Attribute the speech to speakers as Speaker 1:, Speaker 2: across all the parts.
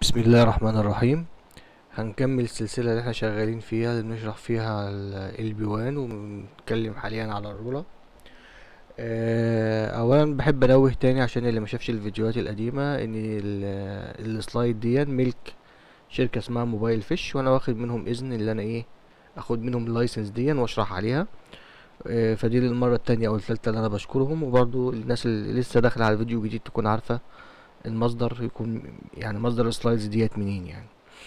Speaker 1: بسم الله الرحمن الرحيم هنكمل السلسلة اللي احنا شغالين فيها اللي بنشرح فيها ال بي 1 وبنتكلم حاليا على الرولة آه، اولا بحب انوه تاني عشان اللي ما شافش الفيديوهات القديمة ان ال- السلايد دي ملك شركة اسمها موبايل فيش وانا واخد منهم اذن اللي انا ايه اخد منهم اللايسنس دي واشرح عليها آه، فدي للمرة التانية او التالتة اللي انا بشكرهم وبرضو الناس اللي لسه داخلة على الفيديو جديد تكون عارفة المصدر يكون يعني مصدر السلايدز ديت منين يعني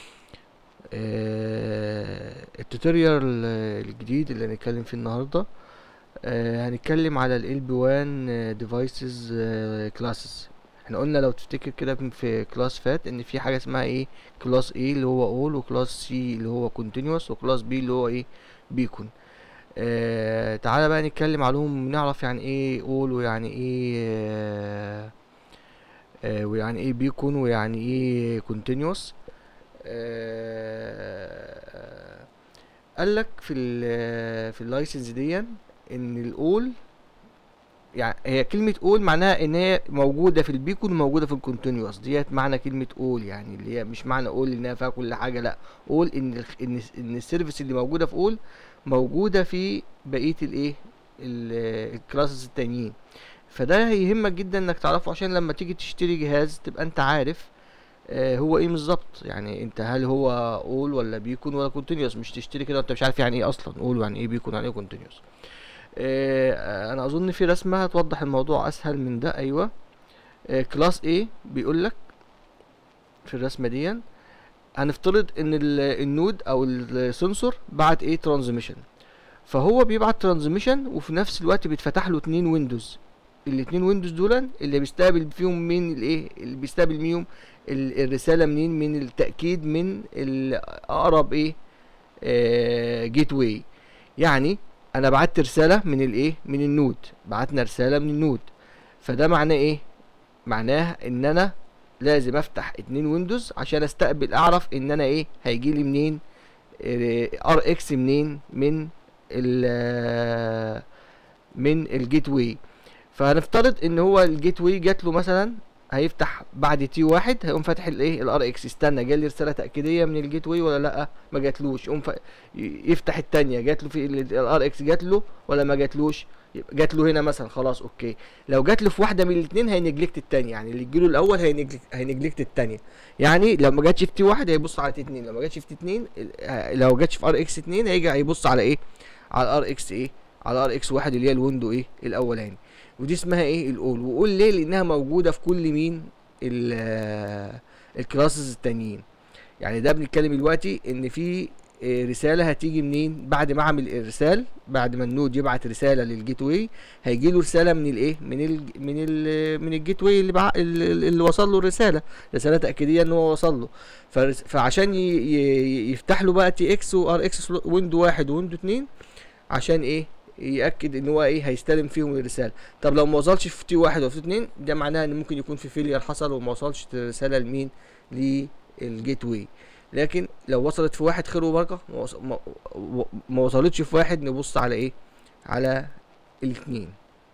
Speaker 1: آه، التوتوريال الجديد اللي هنتكلم فيه النهارده آه، هنتكلم على ال بي 1 ديفايسز كلاسز احنا قلنا لو تفتكر كده في كلاس فات ان في حاجه اسمها ايه كلاس A اللي هو اول وكلاس سي اللي هو كونتينوس وكلاس بي اللي هو ايه بيكون آه تعالى بقى نتكلم عليهم نعرف يعني ايه اول ويعني ايه آه آه ويعني ايه بيكون ويعني ايه كونتينوس آه قال لك في ال في اللايسنس دي ان الاول يعني هي كلمة اول معناها ان هي موجودة في البيكون وموجودة في الكونتينوس ديت معنى كلمة اول يعني اللي هي مش معنى اول انها فيها كل حاجة لا اول ان ال ان ان السيرفيس اللي موجودة في اول موجودة في بقية الايه الكلاسز التانيين فده هيهمك جدا انك تعرفه عشان لما تيجي تشتري جهاز تبقى انت عارف آه هو ايه بالظبط يعني انت هل هو اول ولا بيكون ولا كونتينوس مش تشتري كده وانت مش عارف يعني ايه اصلا اول يعني ايه بيكون يعني ايه كونتينوس آه انا اظن في رسمه هتوضح الموضوع اسهل من ده ايوه آه كلاس A بيقول لك في الرسمه دي هنفترض ان النود او السنسور بعت ايه ترانزميشن فهو بيبعت ترانزميشن وفي نفس الوقت بيتفتح له اتنين ويندوز الاتنين ويندوز دول اللي بيستقبل فيهم مين الايه اللي بيستقبل ميهم الرساله منين من التاكيد من الاقرب ايه آه جيت واي يعني انا بعت رساله من الايه من النود بعتنا رساله من النود فده معناه ايه معناه ان انا لازم افتح اتنين ويندوز عشان استقبل اعرف ان انا ايه هيجي لي منين ار اكس منين من ال من الجيت واي فهنفترض ان هو الجيت واي جات له مثلا هيفتح بعد تي واحد هيقوم فاتح الايه الار اكس يستنى جالي رساله تاكيديه من الجيت واي ولا لا ما جاتلوش يقوم ف... يفتح التانية جات له في الار اكس جات له ولا ما جاتلوش جات له هنا مثلا خلاص اوكي لو جات له في واحده من الاثنين هينجلكت الثانيه يعني اللي يجيله الاول هينجلكت هينجلكت الثانيه يعني لو ما جاتش في تي واحد هيبص على تي اتنين لو ما جاتش في تي اتنين لو جاتش في ار اكس اتنين هيجي هيبص على ايه على الار اكس ايه على الار اكس واحد اللي هي الويندو ايه الاولاني ودي اسمها ايه الاول واقول ليه لانها موجوده في كل مين الكلاسز التانيين يعني ده بنتكلم دلوقتي ان في رساله هتيجي منين بعد ما اعمل الارسال بعد ما النود يبعت رساله للجيت واي هيجي له رساله من الايه من ال من ال من الجيت واي اللي بع... اللي وصل له الرساله رساله تاكيديه ان هو وصل له فرس... فعشان ي... ي... يفتح له بقى تي اكس وار اكس ويندو واحد ويندو اتنين عشان ايه ياكد ان هو ايه هيستلم فيهم الرساله طب لو ما وصلش في تي واحد او في اتنين ده معناه ان ممكن يكون في فيلير حصل وما وصلش الرساله لمين للجيت واي لكن لو وصلت في واحد خير وبركه ما, وص... ما... ما وصلتش في واحد نبص على ايه على الاثنين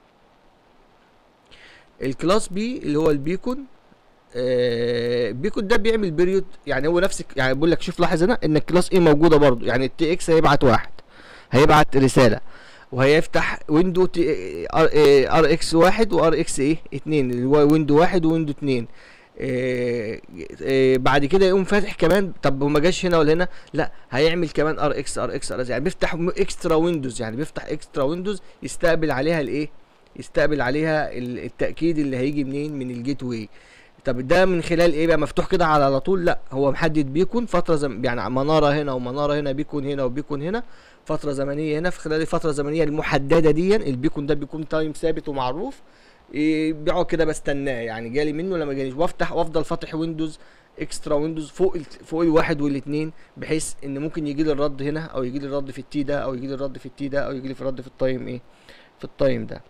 Speaker 1: الكلاس بي اللي هو البيكون آه بيكون ده بيعمل بيريود يعني هو نفس يعني بقول لك شوف لاحظ هنا ان الكلاس ايه موجوده برضو يعني التي اكس هيبعت واحد هيبعت رساله وهيفتح ويندو تي ار اكس واحد وار اكس ايه اتنين اللي هو ويندو واحد ويندو اتنين إيه إيه بعد كده يقوم فاتح كمان طب وما جاش هنا ولا هنا لا هيعمل كمان ار اكس ار اكس ار يعني بيفتح اكسترا ويندوز يعني بيفتح اكسترا ويندوز يستقبل عليها الايه يستقبل عليها التاكيد اللي هيجي منين من الجيت واي طب ده من خلال ايه بقى مفتوح كده على على طول لا هو محدد بيكون فتره زم يعني مناره هنا ومناره هنا بيكون هنا وبيكون هنا فتره زمنيه هنا في خلال الفتره الزمنيه المحدده دي البيكون ده بيكون تايم ثابت ومعروف بيقعد كده بستناه يعني جالي منه لما جاليش وافتح وافضل فاتح ويندوز اكسترا ويندوز فوق ال فوق الواحد والاثنين بحيث ان ممكن يجي لي الرد هنا او يجي لي الرد في التي ده او يجي لي الرد في التي ده او يجي لي في الرد في التايم ايه في التايم ده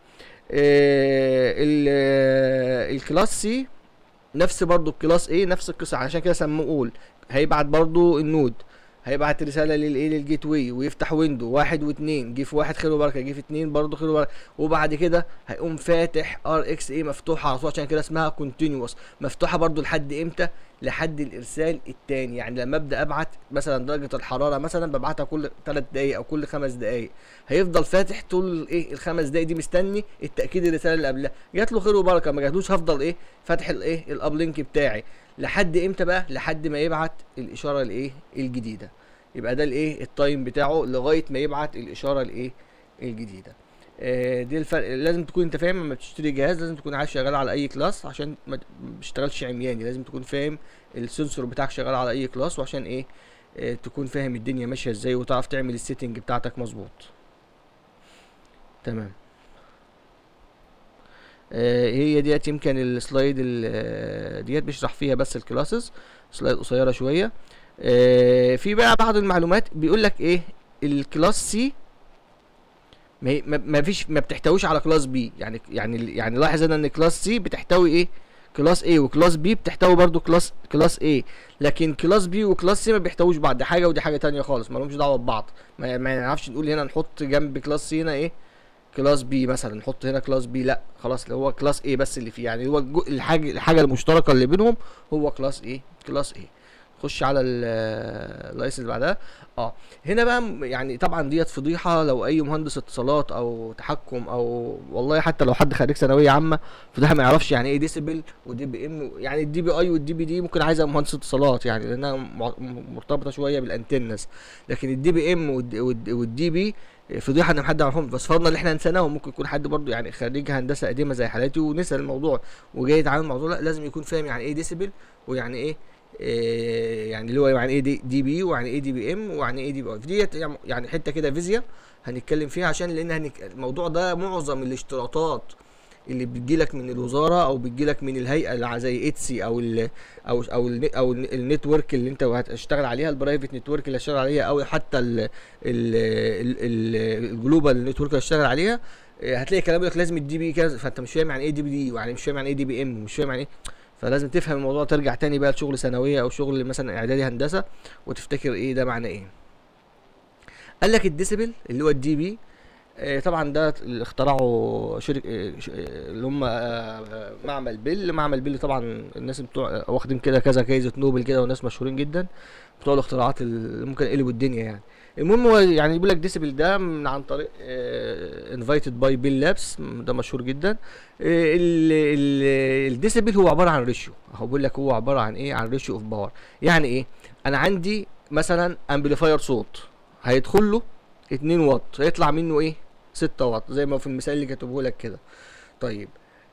Speaker 1: إيه الكلاس سي نفس برضو الكلاس ايه نفس القصه عشان كده سموه اول هيبعت برضو النود هيبعت رساله للايه للجيت واي ويفتح ويندو واحد واثنين جه في واحد خير وبركه جه في اثنين برضه خير وبركه وبعد كده هيقوم فاتح ار اكس اي مفتوحه على طول عشان كده اسمها كونتينوس مفتوحه برضه لحد امتى لحد الارسال التاني يعني لما ابدا ابعت مثلا درجه الحراره مثلا ببعتها كل 3 دقائق او كل 5 دقائق هيفضل فاتح طول ايه الخمس دقائق دي مستني التاكيد الرساله اللي قبلها جات له خير وبركه ما جاتلوش هفضل ايه فاتح الايه الاب لينك بتاعي لحد امتى بقى لحد ما يبعت الاشاره الايه الجديده يبقى ده الايه التايم بتاعه لغايه ما يبعت الاشاره الايه الجديده آه، دي الفرق لازم تكون انت فاهم لما تشتري جهاز لازم تكون عايز شغال على اي كلاس عشان ما تشتغلش عمياني لازم تكون فاهم السنسور بتاعك شغال على اي كلاس وعشان ايه اه تكون فاهم الدنيا ماشيه ازاي وتعرف تعمل السيتنج بتاعتك مظبوط تمام آه هي ديت يمكن السلايد ديت بيشرح فيها بس الكلاسز سلايد قصيره شويه آه في بقى بعض المعلومات بيقول لك ايه الكلاس سي ما ما فيش ما بتحتويش على كلاس بي يعني يعني يعني لاحظ ان كلاس سي بتحتوي ايه كلاس A وكلاس B بتحتوي برضو كلاس كلاس A لكن كلاس B وكلاس C ما بيحتويش بعض دي حاجه ودي حاجه تانية خالص ما لهمش دعوه ببعض ما, ما نعرفش نقول هنا نحط جنب كلاس C هنا ايه كلاس B مثلا نحط هنا كلاس B لا خلاص اللي هو كلاس A بس اللي فيه يعني هو الحاجه الحاجه المشتركه اللي بينهم هو كلاس A كلاس A خش على اللايسنس اللي بعدها اه هنا بقى يعني طبعا ديت فضيحه لو اي مهندس اتصالات او تحكم او والله حتى لو حد خريج ثانويه عامه فده ما يعرفش يعني ايه ديسيبل ودي بي ام يعني الدي بي اي والدي بي دي ممكن عايزها مهندس اتصالات يعني لانها مرتبطه شويه بالانتنس لكن الدي بي ام والدي بي فضيحه ان حد يعرفهم بس فرضنا ان احنا نسيناهم ممكن يكون حد برضو يعني خريج هندسه قديمه زي حالاتي ونسى الموضوع وجاي يتعامل الموضوع لا لازم يكون فاهم يعني ايه ديسيبل ويعني ايه إيه يعني اللي هو يعني ايه دي, دي بي ويعني ايه دي بي ام ويعني ايه دي بي اي ديت يعني حته كده فيزياء هنتكلم فيها عشان لان هنك الموضوع ده معظم الاشتراطات اللي بتجيلك من الوزاره او بتجيلك من الهيئه اللي زي اتسي او ال او او ال او النتورك اللي انت هتشتغل عليها البرايفت نتورك اللي هتشتغل عليها او حتى الجلوبال نتورك اللي هتشتغل عليها هتلاقي كلام يقول لك لازم الدي بي كذا فانت مش فاهم يعني ايه دي بي دي ويعني مش فاهم يعني ايه دي بي ام مش فاهم يعني ايه فلازم تفهم الموضوع ترجع تاني بقى لشغل ثانويه او شغل مثلا اعدادي هندسه وتفتكر ايه ده معناه ايه قال لك الديسيبل اللي هو الدي بي آه طبعا ده اللي اخترعه شركه آه اللي هم آه معمل بيل معمل بيل طبعا الناس بتوع واخدين كده كذا جايزه نوبل كده وناس مشهورين جدا بتوع الاختراعات اللي ممكن يقلبوا الدنيا يعني المهم هو يعني بيقول لك ديسيبل ده من عن طريق انفايتد باي بيل لابس ده مشهور جدا الديسيبل هو عباره عن ريشيو هو بيقول لك هو عباره عن ايه عن ريشيو اوف باور يعني ايه انا عندي مثلا امبليفاير صوت هيدخل له 2 واط هيطلع منه ايه 6 واط زي ما في المثال اللي كاتبه لك كده طيب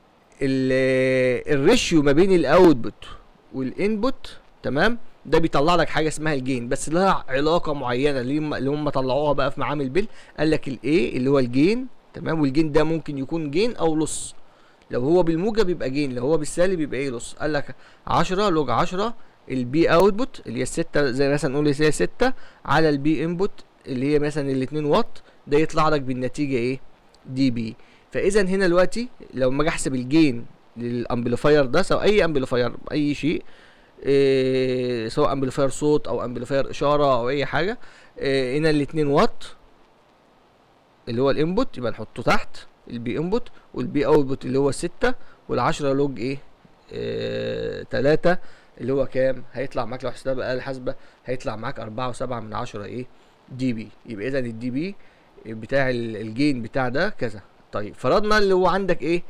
Speaker 1: الريشيو ما بين الاوتبوت والانبوت تمام ده بيطلع لك حاجه اسمها الجين بس لها علاقه معينه اللي هم اللي هم طلعوها بقى في معامل بيل قال لك الايه اللي هو الجين تمام والجين ده ممكن يكون جين او لص لو هو بالموجب يبقى جين لو هو بالسالب يبقى ايه لص قال لك 10 لوج 10 البي اوتبوت اللي هي الستة زي مثلا نقول هي 6 على البي انبوت اللي هي مثلا ال 2 واط ده يطلع لك بالنتيجه ايه دي بي فاذا هنا دلوقتي لو ما اجي احسب الجين للامبليفاير ده سواء اي امبليفاير اي شيء إيه سواء امبليفاير صوت او امبليفاير اشاره او اي حاجه إيه هنا ال 2 واط اللي هو الانبوت يبقى نحطه تحت البي انبوت والبي اوتبوت اللي هو 6 وال10 لوج ايه, إيه 3 اللي هو كام هيطلع معاك لو حسبتها بآلة حاسبة هيطلع معاك أربعة وسبعة من عشرة ايه دي بي يبقى إذا الدي بي بتاع الجين بتاع ده كذا طيب فرضنا اللي هو عندك ايه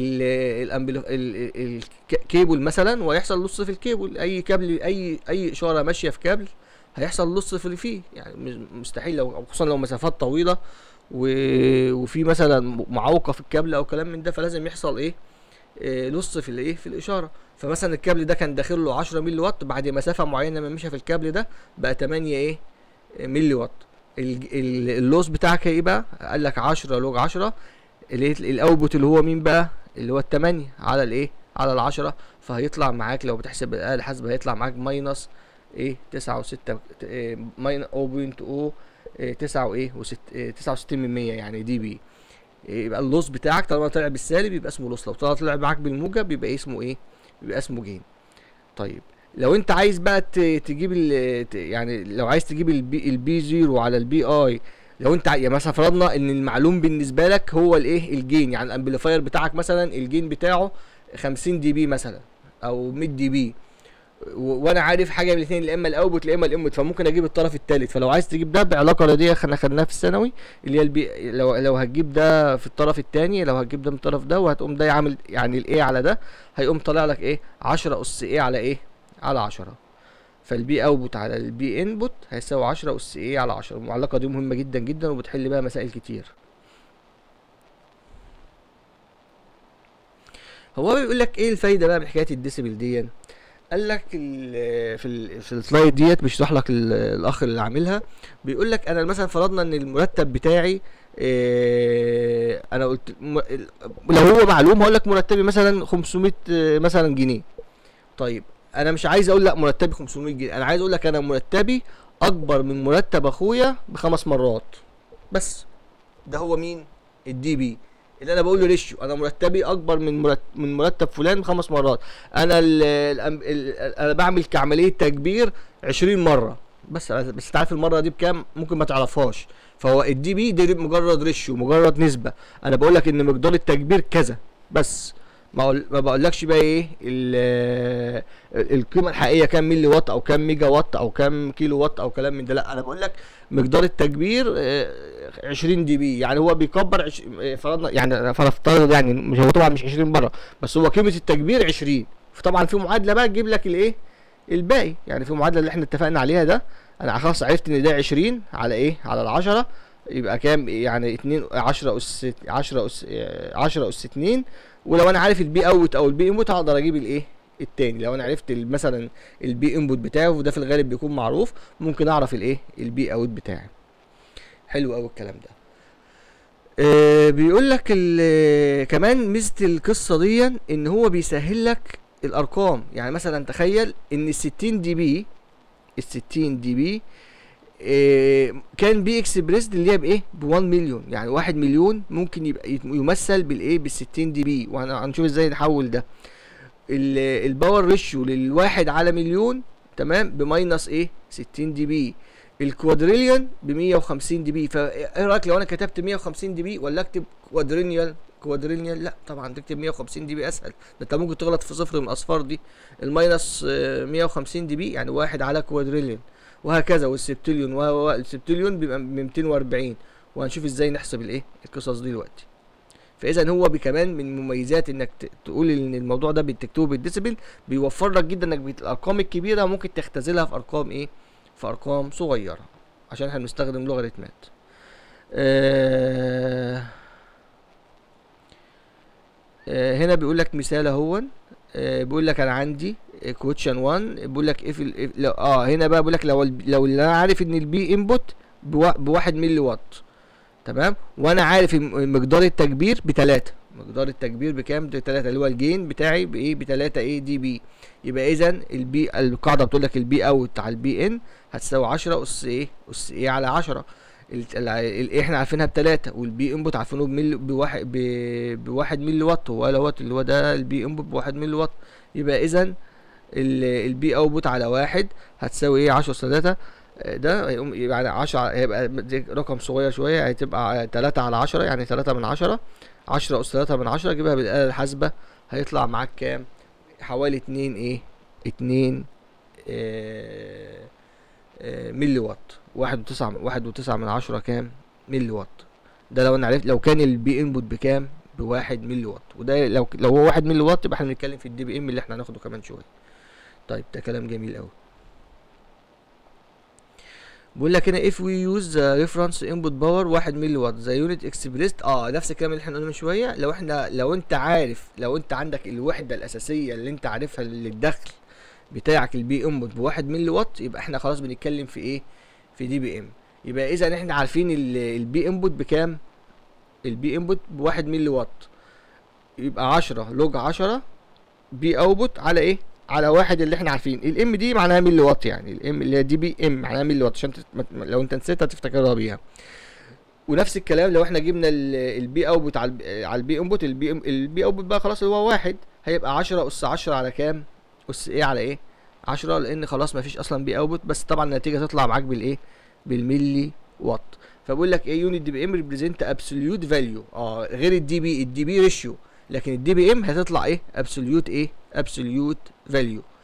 Speaker 1: الكيبل مثلا وهيحصل لص في الكيبل اي كابل اي اي اشاره ماشيه في كابل هيحصل لص في اللي فيه يعني مستحيل لو خصوصا لو مسافات طويله و... وفي مثلا معوقه في الكابل او كلام من ده فلازم يحصل ايه, إيه لص في الايه في الاشاره فمثلا الكابل ده كان داخل له 10 مللي واط بعد مسافه معينه ما مشى في الكابل ده بقى 8 ايه مللي واط اللوس بتاعك ايه بقى قال لك 10 لوج 10 الاوتبوت اللي هو مين بقى اللي هو التمانية على الايه على العشرة فهيطلع معاك لو بتحسب الآلة الحاسبة هيطلع معاك ماينس ايه تسعة وستة إيه ماين او بوينت او إيه تسعة وايه وست إيه تسعة وستين من مية يعني دي بي إيه يبقى اللوس بتاعك طالما طلع بالسالب يبقى اسمه لوس لو طلع طلع معاك بالموجب يبقى اسمه ايه يبقى اسمه جين طيب لو انت عايز بقى تجيب يعني لو عايز تجيب البي البي زيرو على البي اي لو انت يعني مثلا فرضنا ان المعلوم بالنسبه لك هو الايه الجين يعني الامبليفاير بتاعك مثلا الجين بتاعه 50 دي بي مثلا او 100 دي بي و- وانا عارف حاجه من الاثنين يا اما الاوتبوت يا اما الانبوت فممكن اجيب الطرف الثالث فلو عايز تجيب ده بعلاقه رياضيه احنا خدناها في الثانوي اللي هي البي لو لو هتجيب ده في الطرف الثاني لو هتجيب ده من الطرف ده وهتقوم ده يعمل يعني الايه على ده هيقوم طالع لك ايه 10 اس ايه على ايه على 10 فالبي اوتبوت على البي انبوت هيساوي 10 اس ايه على 10 المعلقه دي مهمه جدا جدا وبتحل بيها مسائل كتير هو بيقول لك ايه الفايده بقى من حكايه الديسيبل دي قال لك ال- في ال في السلايد ديت بيشرح لك ال- الاخ اللي عاملها بيقول لك انا مثلا فرضنا ان المرتب بتاعي إيه انا قلت م- ال- لو هو معلوم هقول لك مرتبي مثلا 500 آه، مثلا جنيه طيب انا مش عايز اقول لا مرتبي 500 جنيه انا عايز اقول لك انا مرتبي اكبر من مرتب اخويا بخمس مرات بس ده هو مين الدي بي اللي انا بقول له ريشيو انا مرتبي اكبر من مرتب من مرتب فلان بخمس مرات انا ال ال ال انا بعمل كعمليه تكبير 20 مره بس بس تعرف المره دي بكام ممكن ما تعرفهاش فهو الدي بي دي مجرد ريشيو مجرد نسبه انا بقول لك ان مقدار التكبير كذا بس ما أقول ما بقولكش بقى ايه ال- القيمه الحقيقيه كام ملي وات او كام ميجا وات او كام كيلو وات او كلام من ده لا انا بقول لك مقدار التكبير آه، 20 دي بي يعني هو بيكبر عش... آه، فرضنا يعني فنفترض يعني مش هو طبعا مش 20 مره بس هو قيمه التكبير 20 فطبعا في معادله بقى تجيب لك الايه الباقي يعني في معادله اللي احنا اتفقنا عليها ده انا خلاص عرفت ان ده 20 على ايه على العشرة يبقى كام يعني 2 10 اس 10 اس آه، 10 اس 2 ولو انا عارف البي اوت او البي انبوت هقدر اجيب الايه التاني لو انا عرفت ال- مثلا البي انبوت بتاعه وده في الغالب بيكون معروف ممكن اعرف الايه البي اوت بتاعي حلو قوي الكلام ده آه بيقول لك ال- كمان ميزه القصه دي ان هو بيسهل لك الارقام يعني مثلا تخيل ان ال 60 دي بي ال 60 دي بي إيه كان بي اكسبريسد اللي هي بايه ب 1 مليون يعني 1 مليون ممكن يبقى يت- يمثل بالايه بال 60 دي بي وهنشوف ازاي نحول ده ال- الباور ريشيو للواحد على مليون تمام بماينس ايه 60 دي بي الكوادريليون ب 150 دي بي فايه رايك لو انا كتبت 150 دي بي ولا اكتب كوادرينيال كوادرينيال لا طبعا تكتب 150 دي بي اسهل ده انت ممكن تغلط في صفر من الاصفار دي الماينس آه، 150 دي بي يعني واحد على كوادريليون وهكذا والسبتليون وهو السبتليون بيبقى ب 240 وهنشوف ازاي نحسب الايه القصص دي دلوقتي فاذا هو بي- كمان من مميزات انك ت- تقول ان الموضوع ده بتكتبه بالديسيبل بيوفر لك جدا انك بت- الارقام الكبيره ممكن تختزلها في ارقام ايه في ارقام صغيره عشان احنا بنستخدم لوغاريتمات آه آه هنا بيقول لك مثال اهون آه بيقول لك انا عندي كوتشن 1 بيقول لك اف ال- if- لو اه هنا بقى بيقول لك لو ال- لو اللي انا عارف ان البي انبوت بواحد ملي وات تمام وانا عارف الم- مقدار التكبير بتلاتة مقدار التكبير بكام بتلاتة اللي هو الجين بتاعي بايه بتلاتة ايه دي بي يبقى اذا البي القاعده بتقول لك البي اوت على البي ان هتساوي 10 اس ايه اس ايه على 10 الايه احنا عارفينها بتلاتة والبي انبوت عارفينه بملي بواحد ب- بواحد ملي وات هو ولا وات اللي هو ده البي انبوت بواحد ملي وات يبقى اذا البي اوتبوت على واحد هتساوي ايه 10 سداتة ده هيقوم يعني 10 هيبقى دي رقم صغير شويه هتبقى 3 على 10 يعني 3 من 10 10 اس 3 من 10 جيبها بالاله الحاسبه هيطلع معاك كام حوالي 2 ايه 2 آه آه ملي وات واحد وتسعة واحد وتسعة من عشرة كام ملي وات ده لو انا عرفت لو كان البي انبوت بكام بواحد ملي وات وده لو لو هو واحد ملي وات يبقى احنا بنتكلم في الدي بي ام اللي احنا هناخده كمان شويه طيب ده كلام جميل قوي بيقول لك هنا if we use the reference input power 1 ملي وات the unit expressed اه نفس الكلام اللي احنا قلنا من شويه لو احنا لو انت عارف لو انت عندك الوحده الاساسيه اللي انت عارفها للدخل بتاعك البي انبوت بواحد ملي وات يبقى احنا خلاص بنتكلم في ايه في دي بي ام يبقى اذا احنا عارفين البي انبوت بكام البي انبوت بواحد ملي وات يبقى 10 لوج 10 بي اوتبوت على ايه على واحد اللي احنا عارفين الام دي معناها ملي وات يعني الام اللي هي دي بي ام معناها ملي وات عشان تت... لو انت نسيتها تفتكرها بيها ونفس الكلام لو احنا جبنا البي اوتبوت على ال على البي انبوت البي البي اوتبوت بقى خلاص اللي هو واحد هيبقى 10 اس 10 على كام اس ايه على ايه 10 لان خلاص ما فيش اصلا بي اوتبوت بس طبعا النتيجه تطلع معاك بالايه بالملي وات فبقول لك ايه يونت دي بي ام ريبريزنت ابسوليوت فاليو اه غير الدي بي الدي بي ريشيو لكن الدي بي ام هتطلع ايه ابسوليوت ايه ابسوليوت فاليو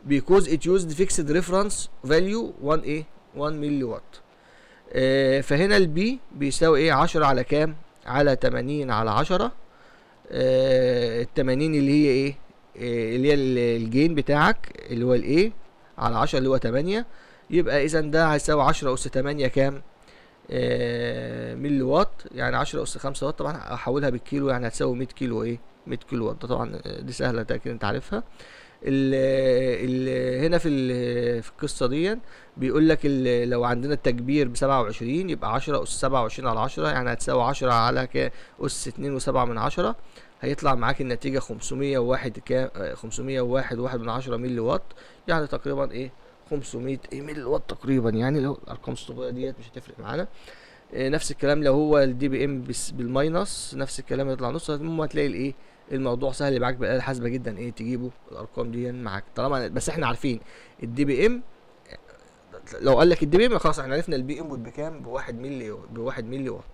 Speaker 1: because it used fixed reference value 1 ايه 1 ملي وات آه فهنا البي بيساوي ايه 10 على كام على 80 على 10 آه ال 80 اللي هي ايه آه اللي هي ال- الجين بتاعك اللي هو الايه على 10 اللي هو 8 يبقى اذا ده هيساوي 10 اس 8 كام آه ملي وات يعني 10 اس 5 وات طبعا احولها بالكيلو يعني هتساوي 100 كيلو ايه 100 كيلو وات ده طبعا آه، دي سهله ده كده انت عارفها ال ال هنا في ال- في القصه دي بيقول لك ال- لو عندنا التكبير ب 27 يبقى 10 اس 27 على 10 يعني هتساوي 10 على ك اس 2 و7 من 10 هيطلع معاك النتيجه 501 كام آه، 501 واحد من 10 ملي وات يعني تقريبا ايه 500 ايه ملي وات تقريبا يعني لو الارقام الصغيره ديت مش هتفرق معانا آه، نفس الكلام لو هو الدي بي ام بالماينس نفس الكلام يطلع نص المهم هتلاقي الايه الموضوع سهل معاك بآلة حاسبة جدا ايه تجيبه الارقام دي معاك طالما بس احنا عارفين الدي بي ام لو قال لك الدي بي ام خلاص احنا عرفنا البي انبوت بكام بواحد ملي بواحد ملي وات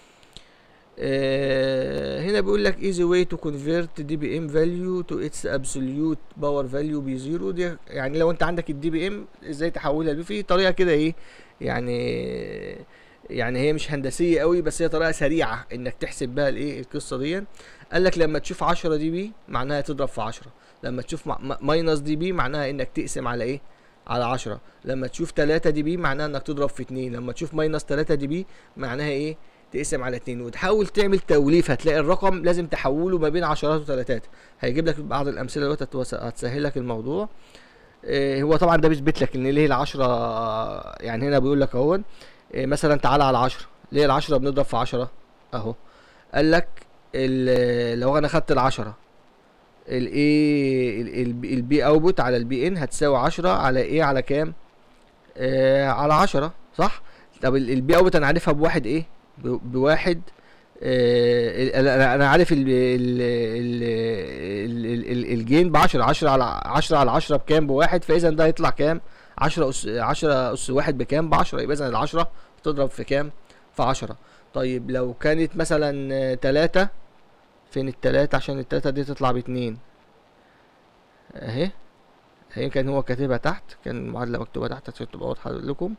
Speaker 1: آه هنا بيقول لك easy way to convert DBM value to its absolute power value بزيرو دي يعني لو انت عندك الدي بي ام ازاي تحولها لبي في طريقه كده ايه يعني يعني هي مش هندسيه قوي بس هي طريقه سريعه انك تحسب بها الايه القصه دي قال لك لما تشوف 10 دي بي معناها تضرب في 10 لما تشوف ماينس دي بي معناها انك تقسم على ايه على 10 لما تشوف 3 دي بي معناها انك تضرب في 2 لما تشوف ماينس 3 دي بي معناها ايه تقسم على 2 وتحاول تعمل توليف هتلاقي الرقم لازم تحوله ما بين عشرات وثلاثات هيجيب لك بعض الامثله دلوقتي هتوس- هتسهل لك الموضوع آه، هو طبعا ده بيثبت لك ان ليه العشرة آه، يعني هنا بيقول لك اهو آه، مثلا تعالى على 10 ليه العشرة بنضرب في 10 اهو قال لك ال- لو انا خدت العشرة الايه البي اوتبوت على البي ان هتساوي 10 على ايه على كام آه على 10 صح طب البي اوتبوت انا عارفها بواحد ايه ب- بواحد آه ال- انا أنا عارف ال ال ال ال ال ال الجين ب 10 10 على 10 على 10 بكام بواحد فاذا ده هيطلع كام 10 اس 10 اس واحد بكام ب 10 يبقى اذا ال 10 تضرب في كام في 10 طيب لو كانت مثلا 3 فين التلاتة عشان التلاتة دي تطلع باتنين اهي اهي كان هو كاتبها تحت كان المعادلة مكتوبة تحت عشان تبقى واضحة لكم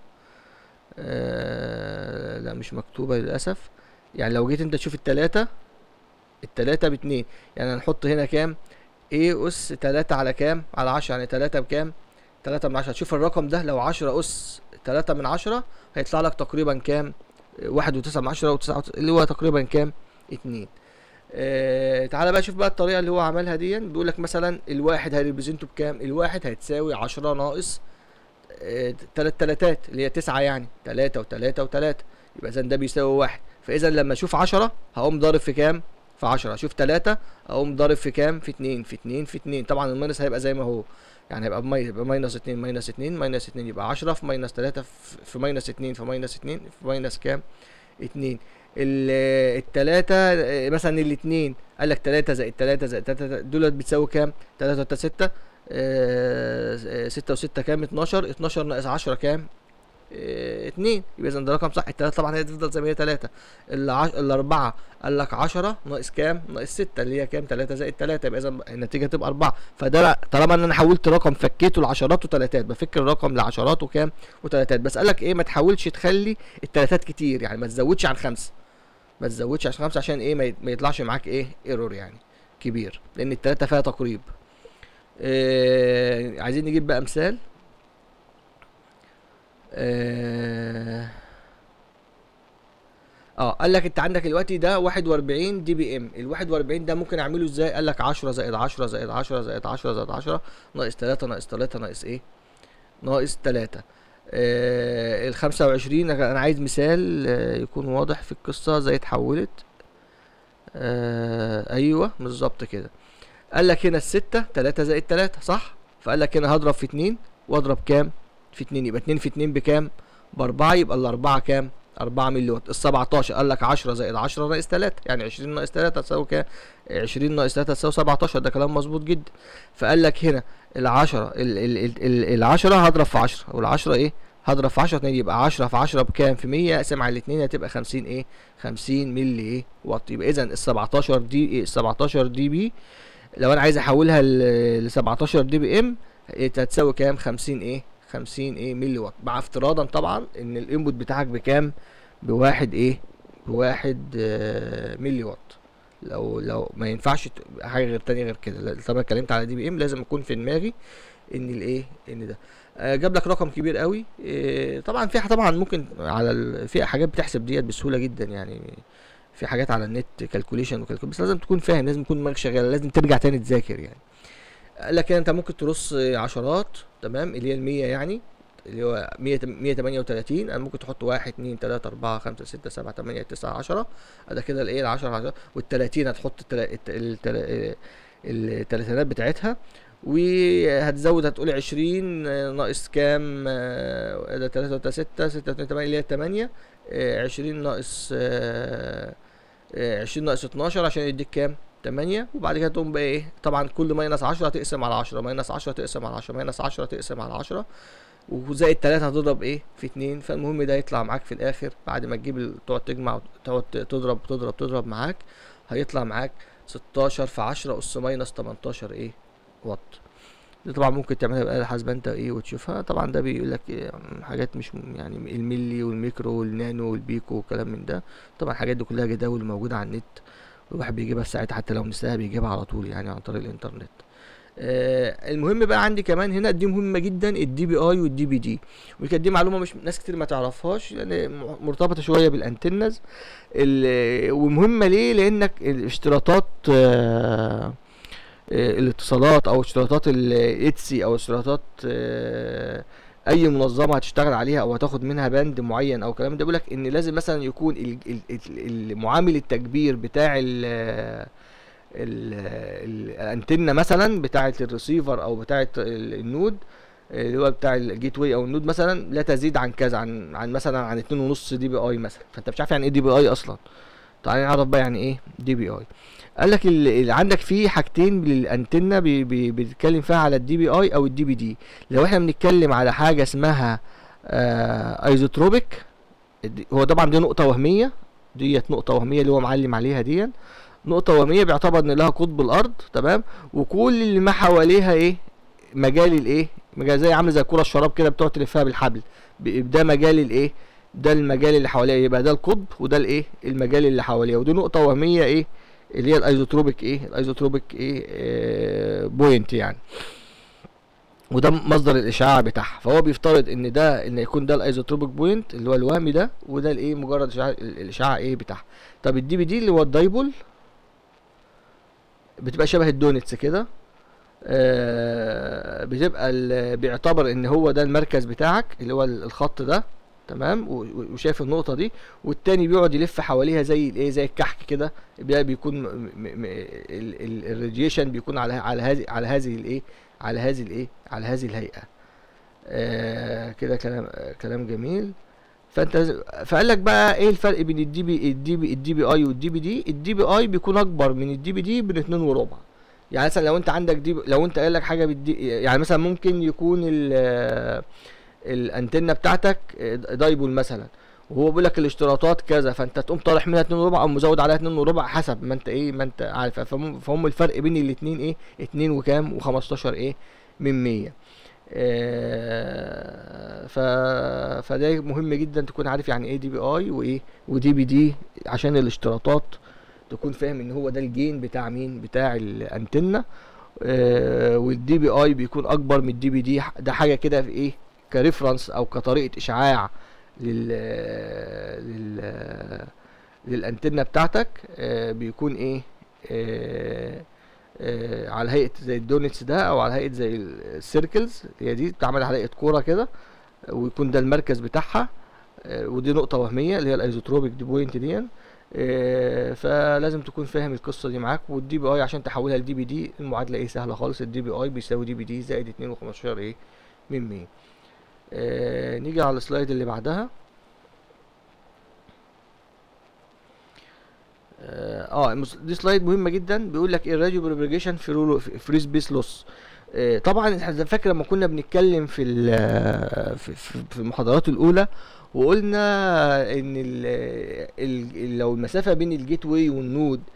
Speaker 1: آه لا مش مكتوبة للأسف يعني لو جيت انت تشوف التلاتة التلاتة باتنين يعني هنحط هنا كام ايه اس تلاتة على كام على عشرة يعني تلاتة بكام تلاتة من عشرة تشوف الرقم ده لو عشرة اس تلاتة من عشرة هيطلع لك تقريبا كام واحد وتسعة من عشرة وتسعة وت- اللي هو تقريبا كام اتنين آه تعالى بقى شوف بقى الطريقة اللي هو عملها دي بيقول لك مثلا الواحد هيريبريزنته بكام الواحد هتساوي عشرة ناقص آه تلات تلاتات اللي هي تسعة يعني تلاتة وتلاتة وتلاتة يبقى اذا ده بيساوي واحد فاذا لما اشوف عشرة هقوم ضارب في كام في عشرة اشوف تلاتة اقوم ضارب في كام في اتنين في اتنين في اتنين طبعا الماينس هيبقى زي ما هو يعني هيبقى بمي... يبقى ماينس اتنين ماينس اتنين ماينس اتنين يبقى عشرة في ماينس تلاتة في في ماينس اتنين في ماينس اتنين في ماينس كام اتنين ال- التلاتة آه، مثلا الاتنين قال لك تلاتة زائد تلاتة زائد تلاتة دولت بتساوي كام؟ تلاتة وتلاتة ستة آه، آه، ستة وستة كام؟ اتناشر اتناشر ناقص عشرة كام؟ آه، اتنين يبقى اذا ده رقم صح التلاتة طبعا هي تفضل زي ما هي تلاتة العش... الأربعة قال لك عشرة ناقص كام؟ ناقص ستة اللي هي كام؟ تلاتة زائد تلاتة يبقى اذا النتيجة تبقى أربعة فده طالما ان انا حولت رقم فكيته لعشرات وتلاتات بفك الرقم لعشرات وكام؟ وتلاتات بس قال لك ايه ما تحاولش تخلي التلاتات كتير يعني ما تزودش عن خمسة ما تزودش عشان خمسة عشان ايه ما يت- ما يطلعش معاك ايه ايرور يعني كبير لان التلاتة فيها تقريب آه عايزين نجيب بقى مثال آه اه قال لك انت عندك دلوقتي ده 41 دي بي ام ال 41 ده ممكن اعمله ازاي قال لك 10 زائد 10 زائد 10 زائد 10 زائد 10 ناقص 3 ناقص 3 ناقص ايه ناقص 3 آه ال 25 انا عايز مثال آه يكون واضح في القصه ازاي اتحولت آه ايوه بالظبط كده قال لك هنا الستة 3 زائد 3 صح فقال لك هنا هضرب في 2 واضرب كام في 2 يبقى 2 في 2 بكام بأربعة يبقى الأربعة كام 4 مليون ال 17 قال لك 10 زائد 10 ناقص 3 يعني 20 ناقص 3 تساوي كام 20 ناقص 3 تساوي 17 ده كلام مظبوط جدا فقال لك هنا ال 10 ال ال ال ال ال 10 هضرب في 10 وال 10 ايه هضرب في 10 2 يبقى 10 في 10 بكام في 100 اقسم على الاثنين هتبقى 50 ايه 50 ملي ايه وات يبقى اذا ال 17 دي ال 17 دي بي لو انا عايز احولها ل 17 دي بي ام إيه هتساوي كام 50 ايه 50 ايه ملي واط مع افتراضا طبعا ان الانبوت بتاعك بكام بواحد ايه بواحد آه ملي واط لو لو ما ينفعش ت- حاجه غير تانية غير كده لا- طبعا اتكلمت على دي بي ام لازم يكون في دماغي ان الايه ان ده آه، جاب لك رقم كبير قوي آه، طبعا في طبعا ممكن على ال... في حاجات بتحسب ديت بسهوله جدا يعني في حاجات على النت كالكوليشن وكالكول بس لازم تكون فاهم لازم تكون دماغك شغاله لازم ترجع تاني تذاكر يعني قال لك انت ممكن ترص عشرات تمام اللي هي المية يعني اللي هو 100 138 انا ممكن تحط 1 2 3 4 5 6 7 8 9 10 ده كده الايه ال 10 10 وال 30 هتحط التلا- الت- التلا- التلاتينات بتاعتها وهتزود هتقول 20 آه، ناقص كام آه، ده 3 و 6 6 2 8 اللي هي 8 20 ناقص آه، آه، 20 ناقص 12 عشان يديك كام 8 وبعد كده تقوم بقى ايه طبعا كل ماينس 10 تقسم على 10 ماينس 10 تقسم على 10 ماينس 10 تقسم على 10 وزائد 3 هتضرب ايه في 2 فالمهم ده يطلع معاك في الاخر بعد ما تجيب ال- تقعد تجمع وتقعد تضرب تضرب تضرب معاك هيطلع معاك 16 في 10 اس ماينس 18 ايه واط دي طبعا ممكن تعملها بآلة حاسبة انت ايه وتشوفها طبعا ده بيقول لك إيه حاجات مش م- يعني الملي والميكرو والنانو والبيكو وكلام من ده طبعا الحاجات دي كلها جداول موجودة على النت والواحد بيجيبها في ساعتها حتى لو نساها بيجيبها على طول يعني عن طريق الانترنت آه المهم بقى عندي كمان هنا دي مهمه جدا الدي بي اي والدي بي دي وكانت دي معلومه مش ناس كتير ما تعرفهاش يعني م- مرتبطه شويه بالانتنز ال- ومهمه ليه لانك الاشتراطات آه آه، الاتصالات او اشتراطات الاتسي او اشتراطات آه، اي منظمه هتشتغل عليها او هتاخد منها بند معين او كلام ده بيقول لك ان لازم مثلا يكون ال- ال- ال- المعامل التكبير بتاع ال ال- ال- الانتنه مثلا بتاعه الريسيفر او بتاعه ال- النود اللي هو بتاع الجيت واي او النود مثلا لا تزيد عن كذا عن عن مثلا عن 2.5 دي بي اي مثلا فانت مش عارف يعني ايه دي بي اي اصلا تعالى نعرف بقى يعني ايه دي بي اي قال لك اللي عندك في حاجتين للانتنه بي بي بيتكلم فيها على الدي بي اي او الدي بي دي لو احنا بنتكلم على حاجه اسمها آه ايزوتروبيك الدي- هو طبعا دي نقطه وهميه ديت نقطه وهميه اللي هو معلم عليها دي نقطه وهميه بيعتبر ان لها قطب الارض تمام وكل اللي ما حواليها ايه مجال الايه مجال زي عامله زي كره الشراب كده بتقعد تلفها بالحبل ب- ده مجال الايه ده المجال اللي حواليها يبقى ده القطب وده الايه المجال اللي حواليها ودي نقطه وهميه ايه اللي هي الايزوتروبيك ايه الايزوتروبيك ايه آه بوينت يعني وده مصدر الاشعاع بتاعها فهو بيفترض ان ده ان يكون ده الايزوتروبيك بوينت اللي هو الوهمي ده وده الايه مجرد اشعاع الاشعاع ايه بتاعها طب الدي بي دي اللي هو الدايبول بتبقى شبه الدونتس كده آه بتبقى ال- بيعتبر ان هو ده المركز بتاعك اللي هو ال- الخط ده تمام و- و- وشايف النقطة دي والتاني بيقعد يلف حواليها زي الايه زي الكحك كده ده بيكون م- م- م- ال- ال- الراديشن بيكون على على هذه على هذه الايه على هذه الايه على هذه الهيئة آه كده كلام آه كلام جميل فانت لازم- فقال لك بقى ايه الفرق بين الدي بي الدي بي الدي بي اي والدي بي دي الدي بي اي بيكون اكبر من الدي بي دي باتنين وربع يعني مثلا لو انت عندك دي لو انت قال لك حاجه بالدي يعني مثلا ممكن يكون ال الانتنه بتاعتك دايبول مثلا وهو بيقول لك الاشتراطات كذا فانت تقوم طالع منها 2 وربع او مزود عليها 2 وربع حسب ما انت ايه ما انت عارف فهم, فهم الفرق بين الاثنين ايه 2 وكام و15 ايه من 100 آه، ف فده مهم جدا تكون عارف يعني ايه دي بي اي وايه ودي بي دي عشان الاشتراطات تكون فاهم ان هو ده الجين بتاع مين بتاع الانتنه آه والدي بي اي بيكون اكبر من الدي بي دي ده حاجه كده في ايه كريفرنس او كطريقه اشعاع لل لل للانتنه بتاعتك آه بيكون ايه آه آه على هيئه زي الدونتس ده او على هيئه زي السيركلز هي دي بتعمل على هيئه كوره كده ويكون ده المركز بتاعها آه ودي نقطه وهميه اللي هي الايزوتروبيك دي بوينت دي آه فلازم تكون فاهم القصه دي معاك والدي بي اي عشان تحولها لدي بي دي المعادله ايه سهله خالص الدي بي اي بيساوي دي بي دي زائد 2 و15 ايه من 100 آه نيجي على السلايد اللي بعدها اه المس- دي سلايد مهمه جدا بيقول لك الراديو بروباجيشن في فري سبيس لوس طبعا احنا فاكر لما كنا بنتكلم في ال- في في- في المحاضرات الاولى وقلنا ان ال ال لو المسافه بين الجيت واي والنود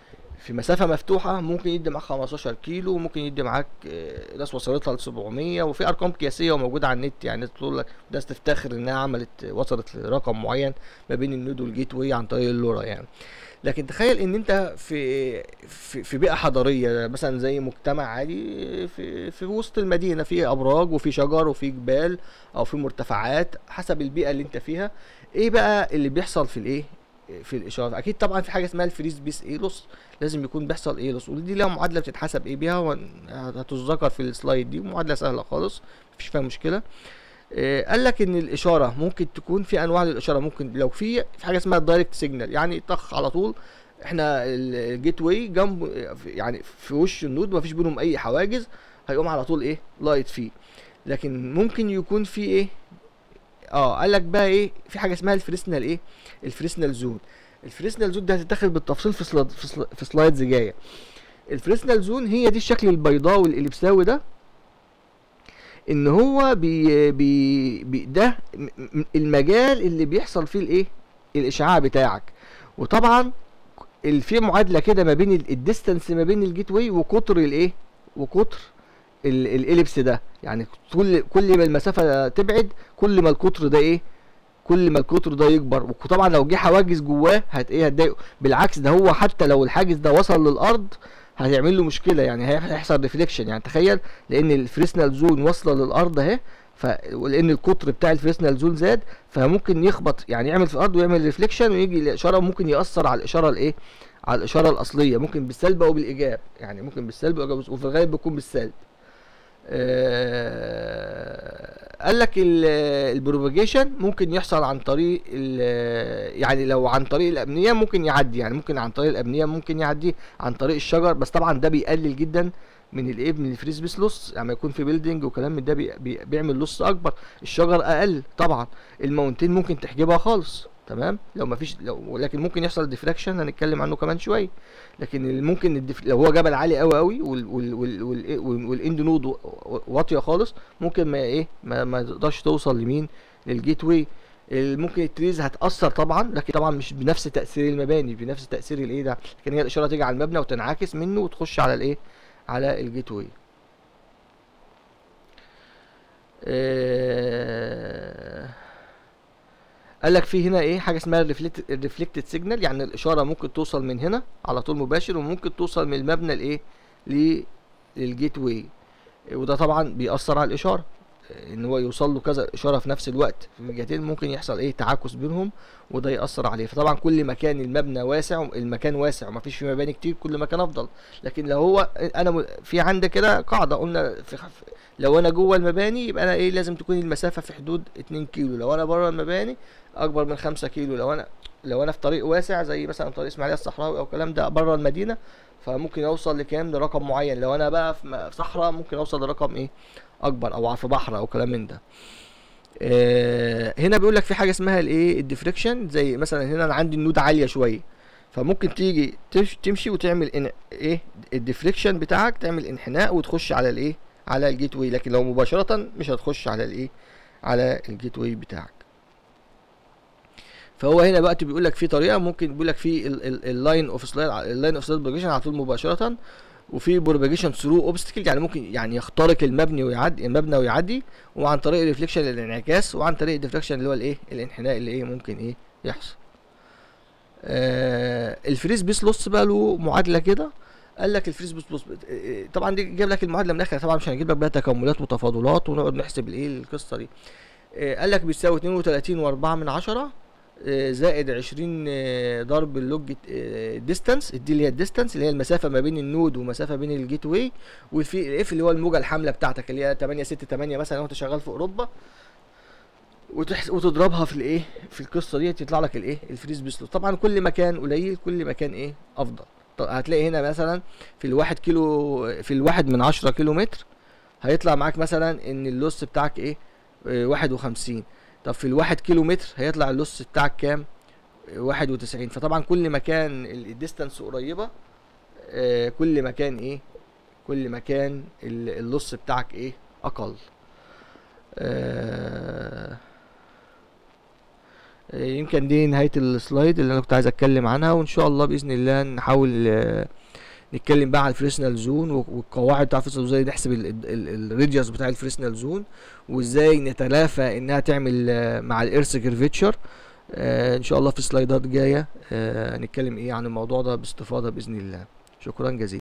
Speaker 1: في مسافة مفتوحة ممكن يدي معاك 15 كيلو ممكن يدي معاك آه، ناس وصلتها ل 700 وفي ارقام قياسية وموجودة على النت يعني تقول لك ناس تفتخر انها عملت وصلت لرقم معين ما بين النود والجيت واي عن طريق اللورا يعني لكن تخيل ان انت في في, في بيئة حضرية مثلا زي مجتمع عادي في في وسط المدينة في ابراج وفي شجر وفي جبال او في مرتفعات حسب البيئة اللي انت فيها ايه بقى اللي بيحصل في الايه في الاشاره اكيد طبعا في حاجه اسمها الفريز بيس ايلوس لازم يكون بيحصل ايلوس ودي لها معادله بتتحسب ايه بيها وهتذكر في السلايد دي معادله سهله خالص مفيش فيها مشكله آه، قال لك ان الاشاره ممكن تكون في انواع للاشاره ممكن لو في في حاجه اسمها الدايركت سيجنال يعني طخ على طول احنا الجيت واي جنب يعني في وش النود مفيش بينهم اي حواجز هيقوم على طول ايه لايت فيه لكن ممكن يكون في ايه اه قال لك بقى ايه في حاجه اسمها الفريسنال ايه الفريسنال زون الفريسنال زون ده هتتاخد بالتفصيل في سلايد في, سلا- في سلايدز جايه الفريسنال زون هي دي الشكل البيضاوي الاليبساوي ده ان هو بي بي بي ده م- م- المجال اللي بيحصل فيه الايه الاشعاع بتاعك وطبعا ال- في معادله كده ما بين الديستانس ما بين الجيت واي وقطر الايه وقطر ال- الاليبس ده يعني كل كل ما المسافه تبعد كل ما القطر ده ايه كل ما القطر ده يكبر وطبعا لو جه حواجز جواه هت ايه هتضايقه بالعكس ده هو حتى لو الحاجز ده وصل للارض هيعمل له مشكله يعني هيح- هيحصل ريفليكشن يعني تخيل لان الفريسنال زون واصله للارض اهي ف ولان القطر بتاع الفريسنال زون زاد فممكن يخبط يعني يعمل في الارض ويعمل ريفليكشن ويجي الاشاره ممكن ياثر على الاشاره الايه على الاشاره الاصليه ممكن بالسلب او بالايجاب يعني ممكن بالسلب او بالإيجاب، وفي الغالب بيكون بالسلب آه، قال لك البروباجيشن ممكن يحصل عن طريق ال- يعني لو عن طريق الابنيه ممكن يعدي يعني ممكن عن طريق الابنيه ممكن يعدي عن طريق الشجر بس طبعا ده بيقلل جدا من الايه من الفريز بيس لوس يعني يكون في بيلدينج وكلام من ده بي بي بيعمل لوس اكبر الشجر اقل طبعا الماونتين ممكن تحجبها خالص تمام لو مفيش لو لكن ممكن يحصل ديفراكشن هنتكلم عنه كمان شويه لكن ال- ممكن الدف... لو هو جبل عالي قوي قوي وال... وال... وال... وال... وال... والاند نود و- و- واطيه خالص ممكن ما ايه ما, ما تقدرش توصل لمين للجيت واي ال- ممكن التريز هتاثر طبعا لكن طبعا مش بنفس تاثير المباني بنفس تاثير الايه ده لكن هي الاشاره تيجي على المبنى وتنعكس منه وتخش على الايه على الجيت واي آه، قال لك في هنا ايه حاجه اسمها الريفلكتد سيجنال يعني الاشاره ممكن توصل من هنا على طول مباشر وممكن توصل من المبنى لايه ل- للجيت واي وده طبعا بيأثر على الاشاره ان هو يوصل له كذا اشاره في نفس الوقت في الجهتين ممكن يحصل ايه تعاكس بينهم وده يأثر عليه فطبعا كل ما كان المبنى واسع المكان واسع ومفيش فيه مباني كتير كل ما كان افضل لكن لو هو انا م- في عندي كده قاعده قلنا في خف لو انا جوه المباني يبقى انا ايه لازم تكون المسافه في حدود 2 كيلو لو انا بره المباني اكبر من 5 كيلو لو انا لو انا في طريق واسع زي مثلا طريق اسماعيليه الصحراوي او الكلام ده بره المدينه فممكن اوصل لكام لرقم معين لو انا بقى في م- في صحراء ممكن اوصل لرقم ايه اكبر او في بحر او كلام من ده آه هنا بيقول لك في حاجه اسمها الايه الديفريكشن زي مثلا هنا انا عندي النود عاليه شويه فممكن تيجي تمش- تمشي وتعمل إن ايه الديفريكشن بتاعك تعمل انحناء وتخش على الايه على الجيت واي لكن لو مباشره مش هتخش على الايه على الجيت واي بتاعك فهو هنا بقى بيقول لك في طريقه ممكن بيقول لك في اللاين اوف سلايد اللاين اوف سلايد بروباجيشن على طول مباشره وفي بروباجيشن ثرو اوبستكل يعني ممكن يعني يخترق المبني ويعدي المبنى ويعدي وعن طريق الريفليكشن الانعكاس وعن طريق الديفليكشن اللي هو الايه الانحناء اللي ايه ممكن ايه يحصل آه الفريز بيس لوس بقى له معادله كده قال لك الفريز بيس لوس آه، طبعا دي جاب لك المعادله من الاخر طبعا مش هنجيب لك بقى تكاملات وتفاضلات ونقعد نحسب الايه القصه دي آه، قال لك بيساوي 32 و4 من عشرة آه، زائد 20 آه، ضرب اللوج ديستانس دي اللي هي الديستانس اللي هي المسافه ما بين النود ومسافه بين الجيت واي وفي الاف اللي هو الموجه الحامله بتاعتك اللي هي 8 6 8 مثلا لو انت شغال في اوروبا وتحس وتضربها في الايه في القصه دي يطلع لك الايه الفريز بيسلو طبعا كل ما كان قليل كل ما كان ايه افضل طب هتلاقي هنا مثلا في الواحد كيلو في الواحد من عشرة كيلو متر هيطلع معاك مثلا ان اللوس بتاعك ايه آه، واحد وخمسين طب في الواحد كيلو متر هيطلع اللوس بتاعك كام آه، واحد وتسعين فطبعا كل ما كان ال- الديستانس قريبة آه، كل ما كان ايه كل ما كان ال- اللص بتاعك ايه اقل آه، يمكن دي نهاية السلايد اللي انا كنت عايز اتكلم عنها وان شاء الله باذن الله نحاول آه، نتكلم بقى على الفريسنال زون والقواعد بتاع الفريسنال زون ازاي نحسب الراديوس بتاع الفريسنال زون وازاي نتلافى انها تعمل آه، مع الارث كيرفيتشر آه ان شاء الله في سلايدات جايه آه هنتكلم ايه عن الموضوع ده باستفاضه باذن الله شكرا جزيلا